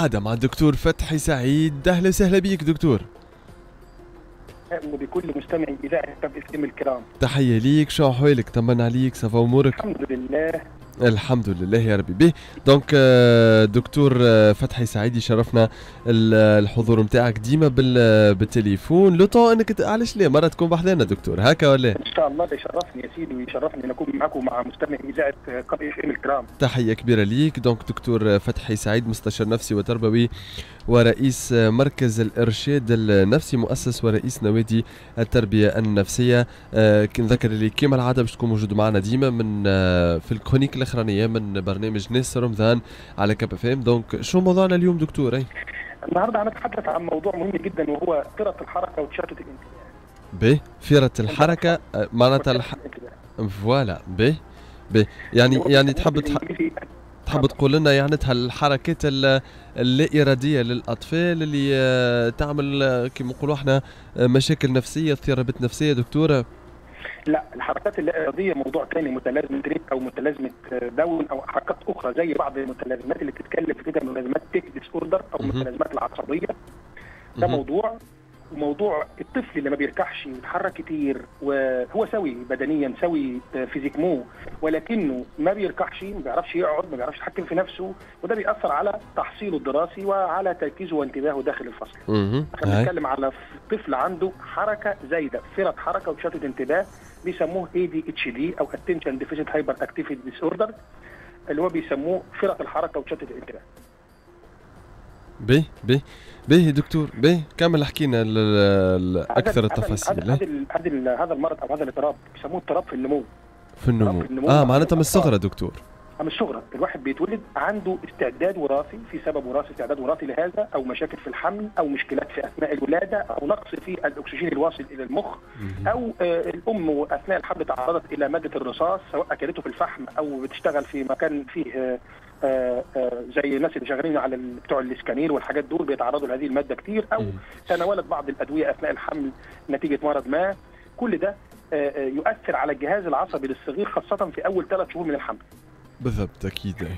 كالعادة مع الدكتور فتحي سعيد أهلا وسهلا بيك دكتور وبكل مستمعي اذاعه اف ام الكرام تحية ليك شو أحوالك طمنا عليك صفا أمورك الحمد لله الحمد لله يا ربي به دونك آه، دكتور آه، فتحي سعيد يشرفنا ال- الحضور نتاعك ديما بال- بالتليفون لو طون انك ت- علاش ليه مرة تكون بحذانا دكتور هكا ولا ان شاء الله يشرفني يا سيدي ويشرفني ان اكون معكم مع مستمعي اذاعه قناه اف ام الكرام تحية كبيرة ليك دونك دكتور فتحي سعيد مستشار نفسي وتربوي ورئيس مركز الإرشاد النفسي مؤسس ورئيس نوادي التربية النفسية آه، كي نذكر اللي كما العادة باش تكون موجود معنا ديما من آه، في الكرونيك الأخرانية من برنامج ناس رمضان على كاب اف ام دونك شو موضوعنا اليوم دكتور أي النهارده هنتحدث عن موضوع مهم جدا وهو فرط الحركه وتشتت الانتباه به فيرة الحركة آه، معناتها الح... وتشتت الانتباه. فوالا به به يعني هو يعني بيسموه تحب تح... بالإنجليزي تحب تقول لنا يعني الحركات ال- اللا إرادية للأطفال اللي آه، تعمل آه، كما نقولوا احنا آه، مشاكل نفسية اضطرابات نفسية دكتورة لا الحركات اللا اراديه موضوع ثاني متلازمه ريت او متلازمه داون او حركات اخرى زي بعض المتلازمات اللي بتتكلم في كده متلازمات تيك ديس اوردر او مهم. المتلازمات العصبيه ده مهم. موضوع وموضوع الطفل اللي ما بيركعش ويتحرك كتير وهو سوي بدنيا سوي فيزيكمو ولكنه ما بيركعش ما بيعرفش يقعد ما بيعرفش يتحكم في نفسه وده بيأثر على تحصيله الدراسي وعلى تركيزه وانتباهه داخل الفصل اها احنا هاي بنتكلم على طفل عنده حركه زايده فرط حركه وتشتت انتباه بيسموه اي دي اتش دي او اتنشن ديفيسيت هايبر اكتيفيتي ديس اوردر اللي هو بيسموه فرط الحركه وتشتت الانتباه به به به دكتور به كمل حكينا ال- ال- هذا- اكثر هذا- التفاصيل هذا إيه؟ هذا ال- هذا ال- هذا المرض او هذا الاضطراب بيسموه اضطراب في النمو في النمو في النمو اه مع معناتها من الأطفال. الصغر دكتور من الصغرى الواحد بيتولد عنده استعداد وراثي في سبب وراثي استعداد وراثي لهذا او مشاكل في الحمل او مشكلات في اثناء الولاده او نقص في الاكسجين الواصل الى المخ مهم. او آه، الام اثناء الحمل تعرضت الى ماده الرصاص سواء اكلته في الفحم او بتشتغل في مكان فيه آه، آه، آه، زي الناس اللي شغالين على ال- بتوع الاسكانير والحاجات دول بيتعرضوا لهذه الماده كتير او مم. تناولت بعض الادويه اثناء الحمل نتيجه مرض ما كل ده آه، آه، يؤثر على الجهاز العصبي للصغير خاصه في اول ثلاث شهور من الحمل بالضبط اكيد إيه.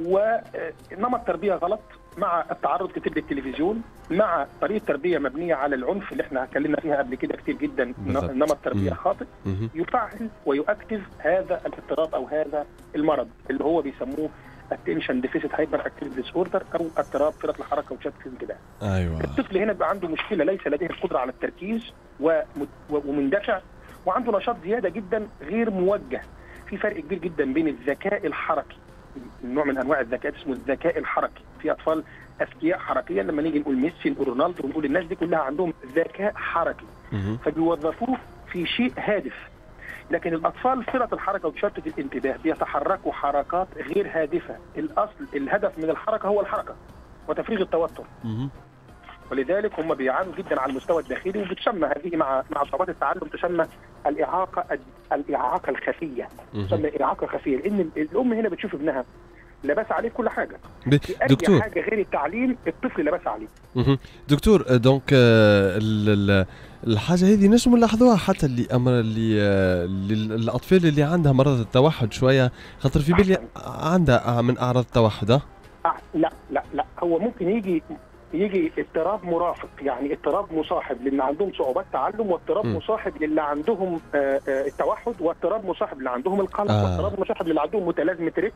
ونمط تربيه غلط مع التعرض كتير للتلفزيون مع طريقه تربيه مبنيه على العنف اللي احنا اتكلمنا فيها قبل كده كتير جدا بالضبط. نمط تربيه مم. خاطئ مهم. يفعل ويؤكتف هذا الاضطراب او هذا المرض اللي هو بيسموه attention deficit hyper activity disorder او اضطراب فرط الحركه وتشتت الانتباه. ايوه الطفل هنا بيبقى عنده مشكله ليس لديه القدره على التركيز ومت- ومندفع وعنده نشاط زياده جدا غير موجه. في فرق كبير جدا بين الذكاء الحركي نوع من انواع الذكاء اسمه الذكاء الحركي في اطفال اذكياء حركيا لما نيجي نقول ميسي نقول رونالدو ونقول الناس دي كلها عندهم ذكاء حركي مهم. فبيوظفوه في شيء هادف لكن الاطفال فرط الحركه وتشتت الانتباه بيتحركوا حركات غير هادفه الاصل الهدف من الحركه هو الحركه وتفريغ التوتر مهم. ولذلك هم بيعانوا جدا على المستوى الداخلي وبتسمى هذه مع مع صعوبات التعلم تسمى الاعاقه الاعاقه الخفيه مهم. تسمى اعاقه خفيه لان ال- الام هنا بتشوف ابنها لبس عليه كل حاجه ب- في اي دكتور حاجه غير التعليم الطفل لبس عليه مهم. دكتور آه، دونك آه، ال- ال- الحاجه هذه نجم نلاحظوها حتى اللي امر اللي آه، اللي- الاطفال اللي عندها مرض التوحد شويه خاطر في بالي عندها من اعراض التوحد آه؟ آه لا لا لا هو ممكن يجي يجي اضطراب مرافق يعني اضطراب مصاحب للي عندهم صعوبات تعلم واضطراب م. مصاحب للي عندهم آه، آه، التوحد واضطراب مصاحب للي عندهم القلق آه. واضطراب مصاحب للي عندهم متلازمه ريك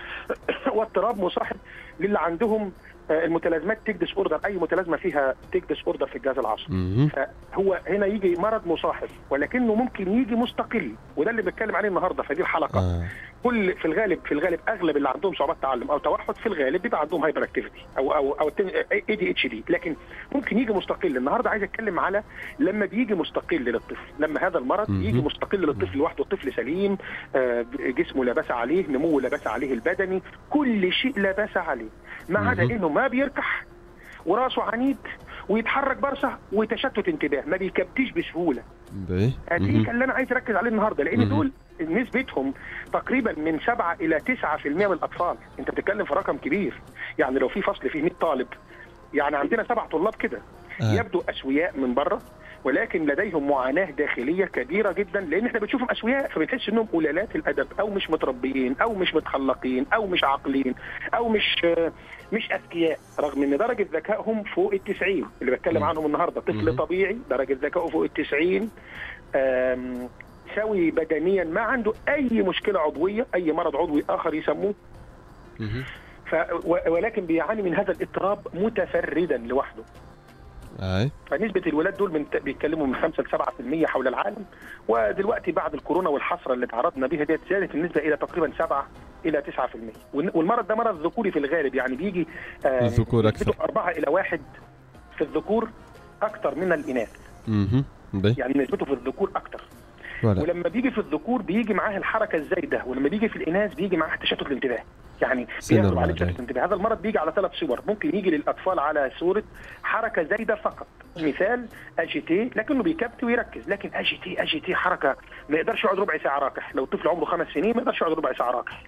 واضطراب مصاحب للي عندهم آه، المتلازمات تيك ديس اوردر اي متلازمه فيها تيك ديس اوردر في الجهاز العصبي مهم. هو هنا يجي مرض مصاحب ولكنه ممكن يجي مستقل وده اللي بنتكلم عليه النهارده في هذه الحلقه آه. كل في الغالب في الغالب اغلب اللي عندهم صعوبات تعلم او توحد في الغالب بيبقى عندهم هايبر اكتيفيتي او او او اي دي اتش دي لكن ممكن يجي مستقل النهارده عايز اتكلم على لما بيجي مستقل للطفل لما هذا المرض مهم. يجي مستقل للطفل لوحده الطفل سليم آه، جسمه لا باس عليه نموه لا باس عليه البدني كل شيء لا باس عليه ما عدا مهم. انه ما بيركح وراسه عنيد ويتحرك برصه وتشتت انتباه ما بيكبتيش بسهوله باهي. هذه مهم. اللي انا عايز اركز عليه النهارده لان مهم. دول نسبتهم تقريبا من 7 الى 9% من الاطفال انت بتتكلم في رقم كبير يعني لو في فصل فيه 100 طالب يعني عندنا سبع طلاب كده آه. يبدو اسوياء من بره ولكن لديهم معاناه داخليه كبيره جدا لان احنا بنشوفهم اسوياء فبنحس انهم قلالات الادب او مش متربيين او مش متخلقين او مش عاقلين او مش آه، مش اذكياء رغم ان درجه ذكائهم فوق ال 90 اللي بتكلم مم. عنهم النهارده طفل مم. طبيعي درجه ذكائه فوق ال 90 آم، سوي بدنيا ما عنده اي مشكله عضويه اي مرض عضوي اخر يسموه مهم. ف و- ولكن بيعاني من هذا الاضطراب متفردا لوحده اي فنسبة الولاد دول من بيتكلموا من 5 ل 7% حول العالم ودلوقتي بعد الكورونا والحصرة اللي تعرضنا بها ديت زادت النسبة إلى تقريبا 7 إلى 9% والن- والمرض ده مرض ذكوري في الغالب يعني بيجي آه، الذكور أكثر. نسبته 4 إلى 1 في الذكور أكثر من الإناث مهم. بي يعني نسبته في الذكور أكثر ولا ولما بيجي في الذكور بيجي معاه الحركه الزايده ولما بيجي في الاناث بيجي معاه تشتت الانتباه يعني سينما بيغلب عليه عليه. تشتت الانتباه هذا المرض بيجي على ثلاث صور ممكن يجي للاطفال على صوره حركه زايده فقط مثال اجيتي لكنه بيكبت ويركز لكن اجيتي اجيتي حركه ما يقدرش يقعد ربع ساعه راكح لو الطفل عمره خمس سنين ما يقدرش يقعد ربع ساعه راكح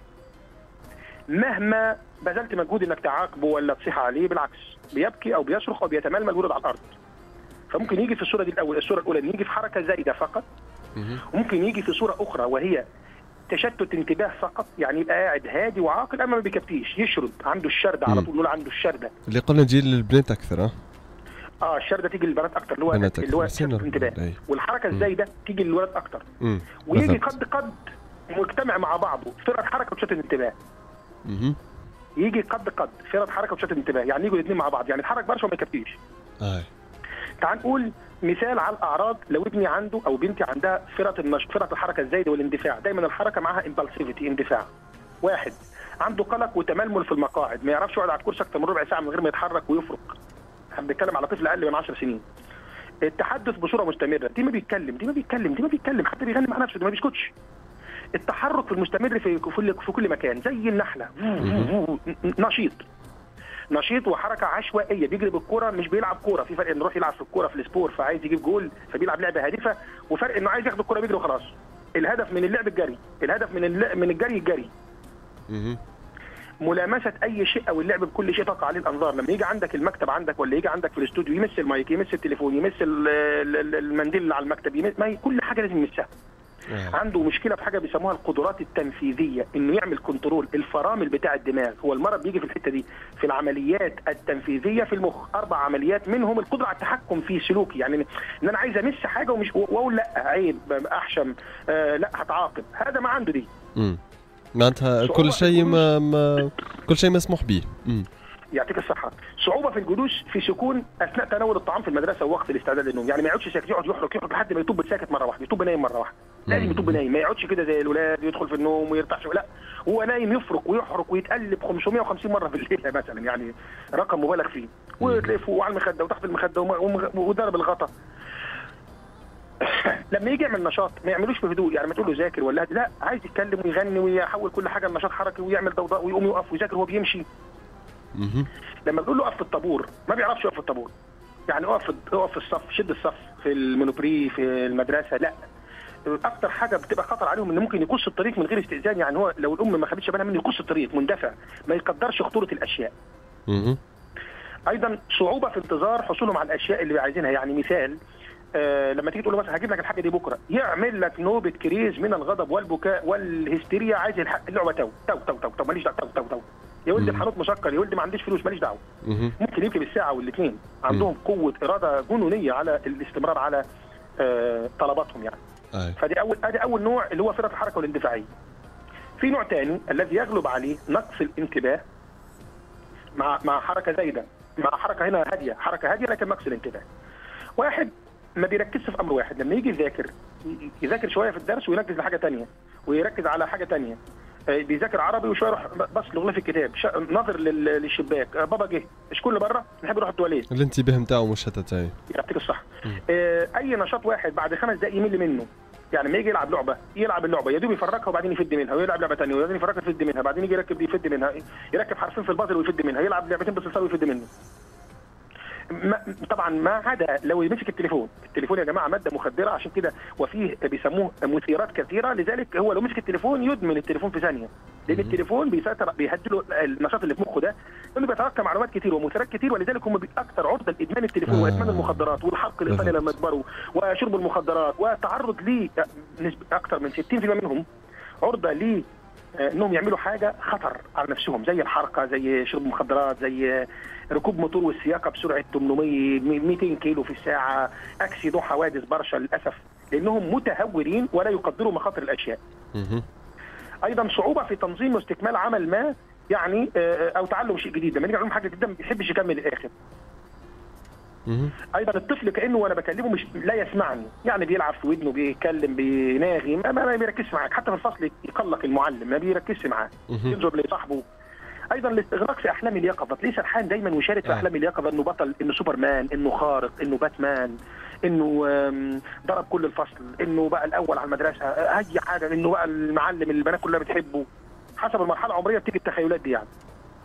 مهما بذلت مجهود انك تعاقبه ولا تصيح عليه بالعكس بيبكي او بيصرخ او بيتململ ويرد على الارض فممكن يجي في الصوره دي الاول الصوره الاولى إن يجي في حركه زايده فقط مهم. وممكن يجي في صوره اخرى وهي تشتت انتباه فقط يعني يبقى قاعد هادي وعاقل اما ما بيكفتيش يشرد عنده الشرده على مم. طول نقول عنده الشرده اللي قلنا جيل البنات اكثر ها اه الشرده تيجي للبنات اكتر اللي هو بنات اللي هو اكثر تشتت سنة انتباه أي. والحركه مم. الزايده تيجي للولاد اكتر مم. ويجي بالضبط. قد قد مجتمع مع بعضه فرقه حركه وتشتت انتباه مهم. يجي قد قد فرقه حركه وتشتت انتباه يعني يجوا الاثنين مع بعض يعني يتحرك برشا وما يكفتيش اي تعال نقول مثال على الاعراض لو ابني عنده او بنتي عندها فرط النشط فرط الحركه الزايده والاندفاع دايما الحركه معاها امبالسيفيتي اندفاع واحد عنده قلق وتململ في المقاعد ما يعرفش يقعد على الكرسي اكتر من ربع ساعه من غير ما يتحرك ويفرك احنا بنتكلم على طفل اقل من 10 سنين التحدث بصوره مستمره دي ما بيتكلم دي ما بيتكلم دي ما بيتكلم حتى بيغني مع نفسه دي ما بيسكتش التحرك المستمر في كل في كل مكان زي النحله نشيط نشيط وحركه عشوائيه بيجري بالكوره مش بيلعب كوره في فرق انه يروح يلعب في الكوره في السبور فعايز يجيب جول فبيلعب لعبه هادفه وفرق انه عايز ياخد الكوره بيجري وخلاص الهدف من اللعب الجري الهدف من اللعب من الجري الجري مهم. ملامسه اي شيء او اللعب بكل شيء تقع عليه الانظار لما يجي عندك المكتب عندك ولا يجي عندك في الاستوديو يمس المايك يمس التليفون يمس ال- ال- ال- المنديل اللي على المكتب يمس ما هي كل حاجه لازم يمسها آه. عنده مشكله في حاجه بيسموها القدرات التنفيذيه انه يعمل كنترول الفرامل بتاع الدماغ هو المرض بيجي في الحته دي في العمليات التنفيذيه في المخ اربع عمليات منهم القدره على التحكم في سلوكي يعني ان انا عايز امس حاجه ومش واقول لا عيب احشم آه لا هتعاقب هذا ما عنده دي مم. معناتها صعوبة كل في شيء الجلوس. ما, ما كل شيء مسموح به مم. يعطيك الصحه صعوبه في الجلوس في سكون اثناء تناول الطعام في المدرسه ووقت الاستعداد للنوم يعني ما يقعدش ساكت يقعد يحرك يحرك لحد ما يطب ساكت مره واحده يطب نايم مره واحده لازم مم. يطب نايم ما يقعدش كده زي الولاد يدخل في النوم ويرتاح شويه لا هو نايم يفرك ويحرك ويتقلب 550 مره في الليل مثلا يعني رقم مبالغ فيه وتلاقيه فوق وعلى المخده وتحت المخده وم- وم- وضرب الغطا لما يجي يعمل نشاط ما يعملوش بهدوء يعني ما تقول له ذاكر ولا هدي. لا عايز يتكلم ويغني ويحول كل حاجه لنشاط حركي ويعمل ضوضاء ويقوم يقف ويذاكر وهو بيمشي مهم. لما تقول له اقف في الطابور ما بيعرفش يقف في الطابور يعني اقف في اقف في الصف شد الصف في المونوبري في المدرسه لا اكتر حاجه بتبقى خطر عليهم ان ممكن يقص الطريق من غير استئذان يعني هو لو الام ما خدتش بالها منه يقص الطريق مندفع ما يقدرش خطوره الاشياء مهم. ايضا صعوبه في انتظار حصولهم على الاشياء اللي عايزينها يعني مثال آه لما تيجي تقول له مثلا هجيب لك الحاجه دي بكره يعمل لك نوبه كريز من الغضب والبكاء والهستيريا عايز الحق اللعبه تو تو تو تو تو ماليش دعوه تو تو تو يا ولدي مم. الحانوت مسكر يا ولدي ما عنديش فلوس ماليش دعوه مهم. ممكن يمكن بالساعه والاثنين عندهم قوه اراده جنونيه على الاستمرار على آه طلباتهم يعني أي. فدي اول ادي اول نوع اللي هو فرط الحركه والاندفاعيه في نوع ثاني الذي يغلب عليه نقص الانتباه مع مع حركه زايده مع حركه هنا هاديه حركه هاديه لكن نقص الانتباه واحد ما بيركزش في امر واحد لما يجي يذاكر ي- يذاكر شويه في الدرس ويركز لحاجه تانية ويركز على حاجه تانية آه، بيذاكر عربي وشويه يروح بص لغلاف الكتاب شا- ناظر لل- للشباك آه، بابا جه شكون اللي بره نحب نروح التواليت الانتباه نتاعو مشتت أي. يعطيك الصحه مم. آه، اي نشاط واحد بعد خمس دقائق يمل منه يعني ما يجي يلعب لعبه يلعب اللعبه يا دوب يفركها وبعدين يفد منها ويلعب لعبه ثانيه وبعدين يفركها يفد منها بعدين يجي يركب دي يفد منها يركب حرفين في البازل ويفد منها يلعب لعبتين بالصلصال ويفد منه ما طبعا ما عدا لو يمسك التليفون التليفون يا جماعه ماده مخدره عشان كده وفيه بيسموه مثيرات كثيره لذلك هو لو مسك التليفون يدمن التليفون في ثانيه لان مهم. التليفون بيسيطر بيهدي له النشاط اللي في مخه ده انه بيتلقى معلومات كتير ومثيرات كتير ولذلك هم اكثر عرضه لادمان التليفون آه. وادمان المخدرات والحرق الايطالي بالضبط. لما يكبروا وشرب المخدرات والتعرض ليه نسبة اكثر من 60% منهم عرضه ليه آه، انهم يعملوا حاجه خطر على نفسهم زي الحرقه زي شرب مخدرات زي ركوب موتور والسياقه بسرعه 800 200 كيلو في الساعه اكسيدو حوادث برشا للاسف لانهم متهورين ولا يقدروا مخاطر الاشياء مهم. ايضا صعوبه في تنظيم واستكمال عمل ما يعني آه، او تعلم شيء جديد لما نيجي نعلم حاجه جديده ما بيحبش يكمل الاخر مهم. ايضا الطفل كانه وانا بكلمه مش لا يسمعني يعني بيلعب في ودنه بيتكلم بيناغي ما, ما ما بيركزش معاك حتى في الفصل يقلق المعلم ما بيركزش معاه مهم. ينظر لصاحبه ايضا الاستغراق في احلام اليقظه تلاقيه سرحان دايما ويشارك في آه. احلام اليقظه انه بطل انه سوبرمان انه خارق انه باتمان انه آم، ضرب كل الفصل انه بقى الاول على المدرسه آه، اي حاجه انه بقى المعلم اللي البنات كلها بتحبه حسب المرحله العمريه بتيجي التخيلات دي يعني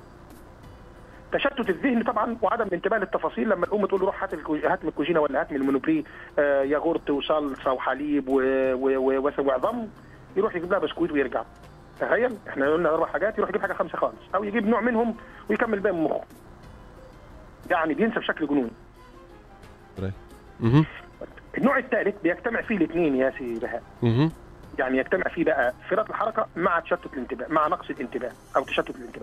تشتت الذهن طبعا وعدم الانتباه للتفاصيل لما الام تقول له روح هات الكو- هات من الكوجينه ولا هات من المونوبري آه، ياغورت وصلصه وحليب و- و- و- وس- وعظم يروح يجيب لها بسكويت ويرجع تخيل احنا قلنا اربع حاجات يروح يجيب حاجه خمسه خالص او يجيب نوع منهم ويكمل باقي من مخه يعني بينسى بشكل جنوني مهم. النوع الثالث بيجتمع فيه الاثنين يا سي بهاء مهم. يعني يجتمع فيه بقى فرط الحركه مع تشتت الانتباه مع نقص الانتباه او تشتت الانتباه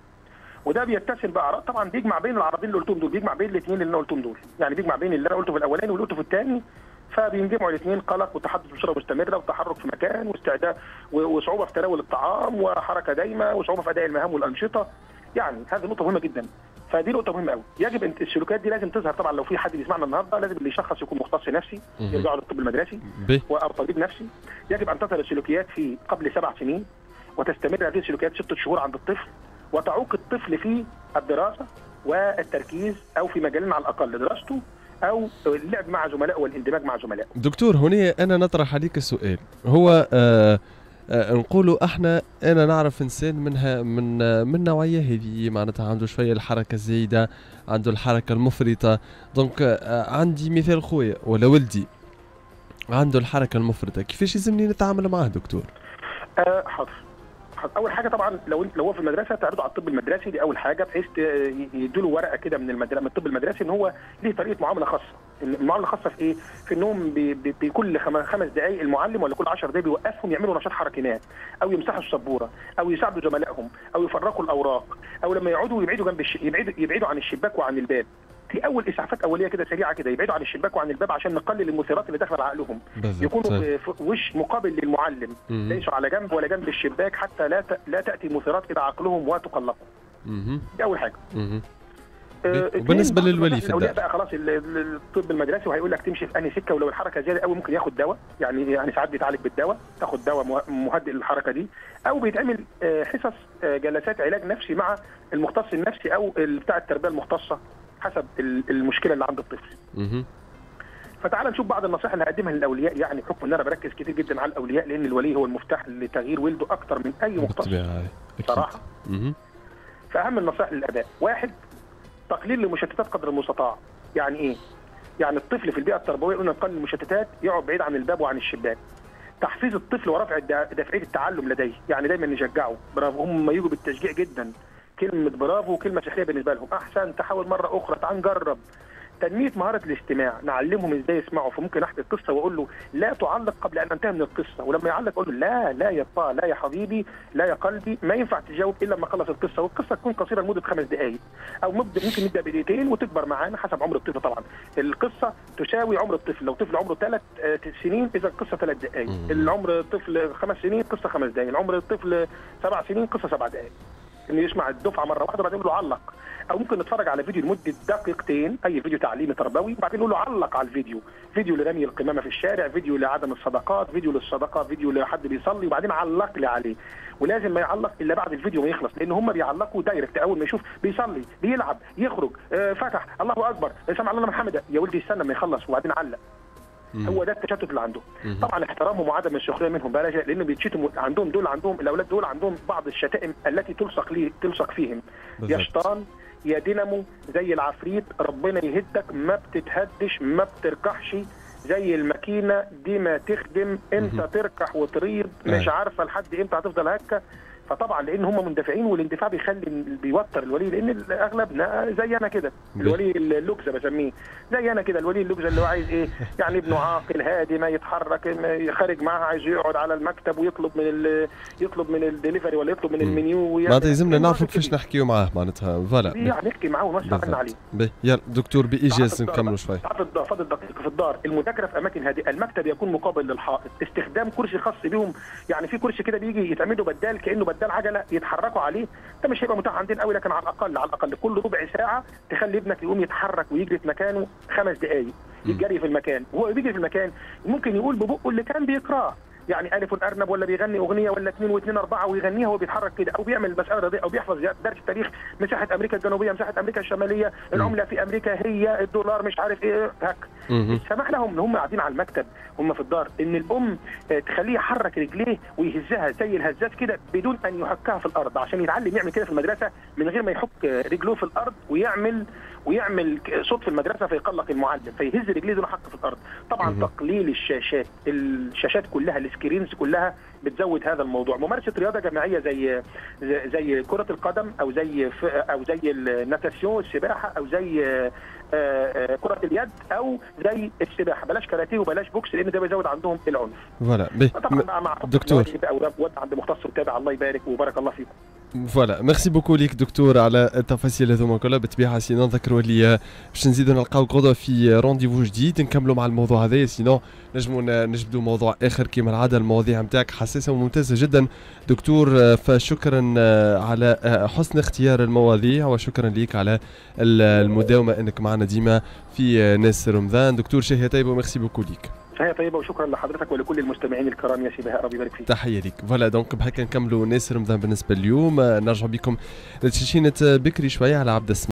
وده بيتسم باعراض طبعا بيجمع بين العرضين اللي قلتهم دول بيجمع بين الاثنين اللي انا قلتهم دول يعني بيجمع بين اللي انا قلته في الاولاني واللي قلته في الثاني فبينجمعوا الاثنين قلق وتحدث بصوره مستمره وتحرك في مكان واستعداد و- وصعوبه في تناول الطعام وحركه دايمه وصعوبه في اداء المهام والانشطه يعني هذه نقطه مهمه جدا فدي نقطه مهمه قوي يجب ان السلوكيات دي لازم تظهر طبعا لو في حد بيسمعنا النهارده لازم اللي يشخص يكون مختص نفسي مهم. يرجع للطب المدرسي ب او طبيب نفسي يجب ان تظهر السلوكيات في قبل سبع سنين وتستمر هذه السلوكيات ستة شهور عند الطفل وتعوق الطفل في الدراسه والتركيز او في مجالين على الاقل دراسته او اللعب مع زملائه والاندماج مع زملائه دكتور هنا انا نطرح عليك السؤال هو آه آه نقولوا احنا انا نعرف انسان منها من آه من النوعيه هذه معناتها عنده شويه الحركه الزايده عنده الحركه المفرطه دونك آه عندي مثال خويا ولا ولدي عنده الحركه المفرطه كيفاش لازمني نتعامل معاه دكتور آه حاضر حاضر. اول حاجه طبعا لو انت لو هو في المدرسه تعرضه على الطب المدرسي دي اول حاجه بحيث يدوا له ورقه كده من المدرسه من الطب المدرسي ان هو ليه طريقه معامله خاصه المعامله الخاصه في ايه؟ في انهم بي- بي- بكل خم- خمس دقائق المعلم ولا كل 10 دقائق بيوقفهم يعملوا نشاط حركي ما او يمسحوا السبوره او يساعدوا زملائهم او يفرقوا الاوراق او لما يقعدوا يبعدوا جنب الش... يبعدوا يبعدوا عن الشباك وعن الباب في اول اسعافات اوليه كده سريعه كده يبعدوا عن الشباك وعن الباب عشان نقلل المثيرات اللي داخله على عقلهم يكونوا في في وش مقابل للمعلم مهم. ليسوا على جنب ولا جنب الشباك حتى لا ت... لا تاتي مثيرات الى عقلهم وتقلقهم مهم. دي اول حاجه مهم. آه، بي- وبالنسبة اتنين، للولي بعض في الأولياء الدار؟ بقى خلاص ال- ال- الطب المدرسي وهيقول لك تمشي في انهي سكه ولو الحركه زياده قوي ممكن ياخد دواء يعني يعني ساعات بيتعالج بالدواء تاخد دواء مه- مهدئ للحركه دي او بيتعمل آه، حصص آه، جلسات علاج نفسي مع المختص النفسي او ال- بتاع التربيه المختصه حسب ال- المشكله اللي عند الطفل مهم. فتعال نشوف بعض النصائح اللي هقدمها للاولياء يعني بحكم ان انا بركز كتير جدا على الاولياء لان الولي هو المفتاح لتغيير ولده اكتر من اي مختص بالطبيعه أكيد. صراحه مهم. فاهم النصائح للاباء واحد تقليل المشتتات قدر المستطاع يعني ايه يعني الطفل في البيئه التربويه قلنا نقلل المشتتات يقعد بعيد عن الباب وعن الشباك تحفيز الطفل ورفع الدع- دافعيه التعلم لديه يعني دايما نشجعه برافو هم يجوا بالتشجيع جدا كلمه برافو كلمه سحريه بالنسبه لهم احسن تحاول مره اخرى تعال نجرب تنميه مهاره الاستماع نعلمهم ازاي يسمعوا فممكن احكي القصه واقول له لا تعلق قبل ان انتهي من القصه ولما يعلق اقول له لا لا يا با لا يا حبيبي لا يا قلبي ما ينفع تجاوب الا لما اخلص القصه والقصه تكون قصيره لمده خمس دقائق او ممكن ممكن نبدا بدقيقتين وتكبر معانا حسب عمر الطفل طبعا القصه تساوي عمر الطفل لو طفل عمره ثلاث سنين اذا القصه ثلاث دقائق مم. العمر الطفل خمس سنين قصه خمس دقائق العمر الطفل سبع سنين قصه سبع دقائق انه يسمع الدفعه مره واحده وبعدين يقول له علق او ممكن نتفرج على فيديو لمده دقيقتين اي فيديو تعليمي تربوي وبعدين نقول له علق على الفيديو فيديو لرمي القمامه في الشارع فيديو لعدم الصداقات فيديو للصدقه فيديو لحد بيصلي وبعدين علق لي عليه ولازم ما يعلق الا بعد الفيديو ما يخلص لان هم بيعلقوا دايركت اول ما يشوف بيصلي بيلعب يخرج آه فتح الله اكبر سمع الله لمن حمده يا ولدي استنى ما يخلص وبعدين علق مم. هو ده التشتت اللي عندهم مم. طبعا احترامهم وعدم السخريه منهم بلا شيء لانه بيتشتموا عندهم دول عندهم الاولاد دول عندهم بعض الشتائم التي تلصق لي تلصق فيهم يا بالضبط. شيطان يا دينامو زي العفريت ربنا يهدك ما بتتهدش ما بتركحش زي الماكينه دي ما تخدم امتى تركح وتريض مش أي. عارفه لحد امتى هتفضل هكه فطبعا لان هم مندفعين والاندفاع بيخلي بيوتر الولي لان اغلبنا زي انا كده ب- الولي اللوكزه بسميه زي انا كده الولي اللوكزه اللي هو عايز ايه يعني ابنه عاقل هادي ما يتحرك ما خارج معاه عايز يقعد على المكتب ويطلب من ال يطلب من الدليفري ولا يطلب من مم. المنيو ويعمل- معناتها يلزمنا نعرفوا كده. كيفاش نحكيو معاه معناتها فوالا يعني نحكي معاه ونوسع عنا عليه باهي يلا دكتور بايجاز ساعات نكملوا الدار- شوي ساعات الدار فاضل دقيقه في الدار المذاكره في اماكن هادئه المكتب يكون مقابل للحائط استخدام كرسي خاص بيهم يعني في كرسي كده بيجي يتعملوا بدال كانه بدال عجله يتحركوا عليه ده مش هيبقى متاح عندنا قوي لكن على الاقل على الاقل كل ربع ساعه تخلي ابنك يقوم يتحرك ويجري في مكانه خمس دقائق يجري في المكان وهو بيجري في المكان ممكن يقول ببقه اللي كان بيقراه يعني الف ارنب ولا بيغني اغنيه ولا اثنين واثنين اربعه ويغنيها وهو بيتحرك كده او بيعمل مساله رياضيه او بيحفظ درس تاريخ مساحه امريكا الجنوبيه مساحه امريكا الشماليه العمله في امريكا هي الدولار مش عارف ايه هك مهم. سمح لهم ان هم قاعدين على المكتب هم في الدار ان الام آه، تخليه يحرك رجليه ويهزها زي الهزاز كده بدون ان يحكها في الارض عشان يتعلم يعمل كده في المدرسه من غير ما يحك آه، رجله في الارض ويعمل ويعمل ك- صوت في المدرسه فيقلق المعلم فيهز رجليه دون حق في الارض طبعا مهم. تقليل الشاشات الشاشات كلها السكرينز كلها بتزود هذا الموضوع ممارسه رياضه جماعيه زي زي- زي كره القدم او زي ف- او زي الناتاسيون السباحه او زي آه، آه، كره اليد او زي السباحه بلاش كاراتيه وبلاش بوكس لان ده بيزود عندهم العنف فوالا باهي طبعا بقى مع حب دكتور. الوالد بقى وده وده عند مختص وتابع الله يبارك وبارك الله فيكم فوالا ميرسي بوكو ليك دكتور على التفاصيل هذوما كلها بالطبيعه سينو نذكروا اللي باش نزيدوا نلقاوك غدوه في رونديفو جديد نكملوا مع الموضوع هذا سينو نجموا ن- نجبدوا موضوع اخر كما العاده المواضيع نتاعك حساسه وممتازه جدا دكتور فشكرا على حسن اختيار المواضيع وشكرا ليك على ال- المداومه انك معنا ديما في ناس رمضان دكتور شهيه طيبه وميرسي بوكو ليك فهي طيبه وشكرا لحضرتك ولكل المستمعين الكرام يا سيدي ربي يبارك فيك تحيه ليك فوالا دونك بهكا نكملوا ناس رمضان بالنسبه اليوم نرجع بكم لتشيشينة بكري شويه على عبد السميع